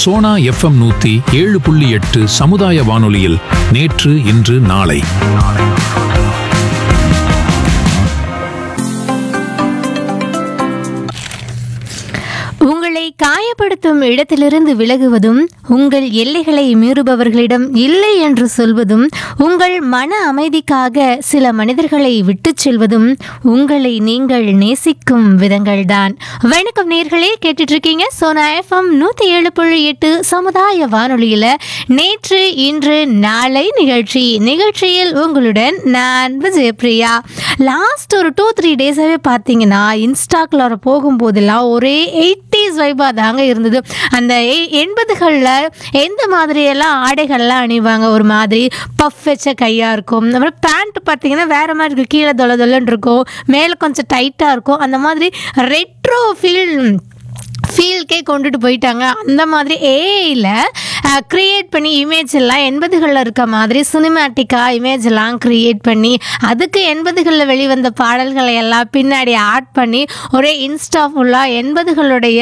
Sona FM நூத்தி ஏழு புள்ளி எட்டு சமுதாய வானொலியில் நேற்று இன்று நாளை உங்களை காயப்படுத்தும் இடத்திலிருந்து விலகுவதும் உங்கள் எல்லைகளை மீறுபவர்களிடம் இல்லை என்று சொல்வதும் உங்கள் மன அமைதிக்காக சில மனிதர்களை விட்டுச் செல்வதும் உங்களை நீங்கள் நேசிக்கும் விதங்கள்தான் வணக்கம் நேர்களே கேட்டுட்டு இருக்கீங்க சோனா எஃப்எம் நூற்றி ஏழு புள்ளி எட்டு சமுதாய வானொலியில் நேற்று இன்று நாளை நிகழ்ச்சி நிகழ்ச்சியில் உங்களுடன் நான் விஜயபிரியா லாஸ்ட் ஒரு டூ த்ரீ டேஸாகவே பார்த்தீங்கன்னா இன்ஸ்டாக்குள்ளார போகும்போதெல்லாம் ஒரே எயிட்டிஸ் வைபாக தாங்க இருந்தது அந்த எ- எண்பதுகளில் எந்த மாதிரியெல்லாம் ஆடைகள்லாம் அணிவாங்க ஒரு மாதிரி பஃப் வச்ச கையாக இருக்கும் அப்புறம் பேண்ட் பார்த்தீங்கன்னா வேறு மாதிரி இருக்கும் கீழே தொலை தொலைன்னு இருக்கும் மேலே கொஞ்சம் டைட்டாக இருக்கும் அந்த மாதிரி ரெட்ரோ ஃபீல் ஃபீல்க்கே கொண்டுட்டு போயிட்டாங்க அந்த மாதிரி ஏஐயில் க்ரியேட் பண்ணி இமேஜ் எல்லாம் எண்பதுகளில் இருக்க மாதிரி சினிமேட்டிக்காக இமேஜ் எல்லாம் க்ரியேட் பண்ணி அதுக்கு எண்பதுகளில் வெளிவந்த பாடல்களை எல்லாம் பின்னாடி ஆட் பண்ணி ஒரே இன்ஸ்டா ஃபுல்லாக எண்பதுகளுடைய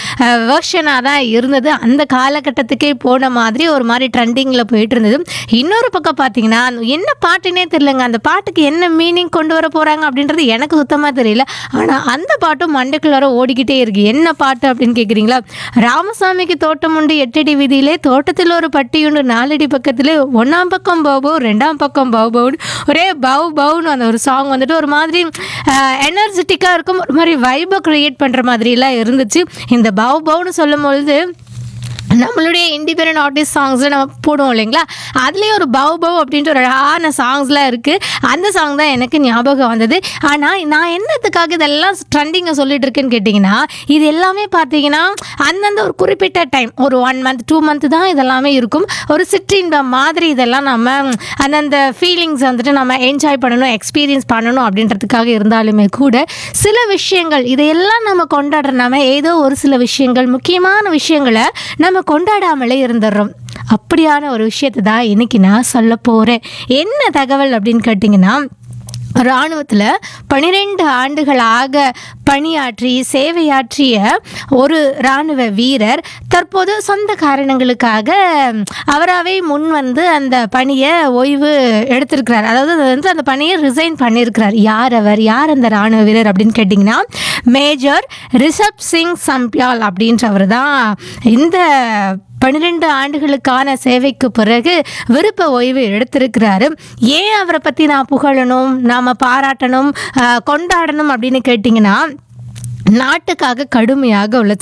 வேர்ஷனாக தான் இருந்தது அந்த காலகட்டத்துக்கே போன மாதிரி ஒரு மாதிரி ட்ரெண்டிங்கில் போயிட்டு இருந்தது இன்னொரு பக்கம் பார்த்தீங்கன்னா என்ன பாட்டுனே தெரியலங்க அந்த பாட்டுக்கு என்ன மீனிங் கொண்டு வர போகிறாங்க அப்படின்றது எனக்கு சுத்தமாக தெரியல ஆனால் அந்த பாட்டும் மண்டைக்குள்ளார ஓடிக்கிட்டே இருக்கு என்ன பாட்டு அப்படின்னு கேட்குறீங்களா ராமசாமிக்கு தோட்டம் உண்டு எட்டடி வீதியிலே தோட்டத்தில் ஒரு பட்டியுண்டு நாலடி பக்கத்திலே ஒன்றாம் பக்கம் பௌபவ் ரெண்டாம் பக்கம் பௌபவ்னு ஒரே பவ் பவுன்னு அந்த ஒரு சாங் வந்துட்டு ஒரு மாதிரி எனர்ஜெட்டிக்காக இருக்கும் ஒரு மாதிரி வைபை க்ரியேட் பண்ணுற மாதிரிலாம் இருந்துச்சு இந்த பவ் பவுன்னு சொல்லும் பொழுது நம்மளுடைய இண்டிபெண்ட் ஆர்டிஸ்ட் சாங்ஸில் நம்ம போடுவோம் இல்லைங்களா அதுலேயும் ஒரு பவ் பவ் அப்படின்ட்டு ஒரு அழகான சாங்ஸ்லாம் இருக்குது அந்த சாங் தான் எனக்கு ஞாபகம் வந்தது ஆனால் நான் என்னத்துக்காக இதெல்லாம் ட்ரெண்டிங்கை சொல்லிட்டு இருக்கேன்னு கேட்டிங்கன்னா இது எல்லாமே பார்த்தீங்கன்னா அந்தந்த ஒரு குறிப்பிட்ட டைம் ஒரு ஒன் மந்த் டூ மந்த் தான் இதெல்லாமே இருக்கும் ஒரு சிற்றின்பம் மாதிரி இதெல்லாம் நம்ம அந்தந்த ஃபீலிங்ஸ் வந்துட்டு நம்ம என்ஜாய் பண்ணணும் எக்ஸ்பீரியன்ஸ் பண்ணணும் அப்படின்றதுக்காக இருந்தாலுமே கூட சில விஷயங்கள் இதையெல்லாம் நம்ம கொண்டாடுற நம்ம ஏதோ ஒரு சில விஷயங்கள் முக்கியமான விஷயங்களை நம்ம கொண்டாடாமலே இருந்துடுறோம் அப்படியான ஒரு விஷயத்தை தான் இன்னைக்கு நான் சொல்ல போகிறேன் என்ன தகவல் அப்படின்னு கேட்டிங்கன்னா இராணுவத்தில் பன்னிரெண்டு ஆண்டுகளாக பணியாற்றி சேவையாற்றிய ஒரு இராணுவ வீரர் தற்போது சொந்த காரணங்களுக்காக அவராகவே முன் வந்து அந்த பணியை ஓய்வு எடுத்திருக்கிறார் அதாவது அது வந்து அந்த பணியை ரிசைன் பண்ணியிருக்கிறார் யார் அவர் யார் அந்த இராணுவ வீரர் அப்படின்னு கேட்டிங்கன்னா மேஜர் ரிஷப் சிங் சம்பியால் அப்படின்றவர் தான் இந்த பன்னிரெண்டு ஆண்டுகளுக்கான சேவைக்கு பிறகு விருப்ப ஓய்வு எடுத்திருக்கிறாரு ஏன் அவரை பற்றி நான் புகழணும் நாம் பாராட்டணும் ஆஹ் கொண்டாடணும் அப்படின்னு கேட்டிங்கன்னா நாட்டுக்காக கடுமையாக உழைச்சி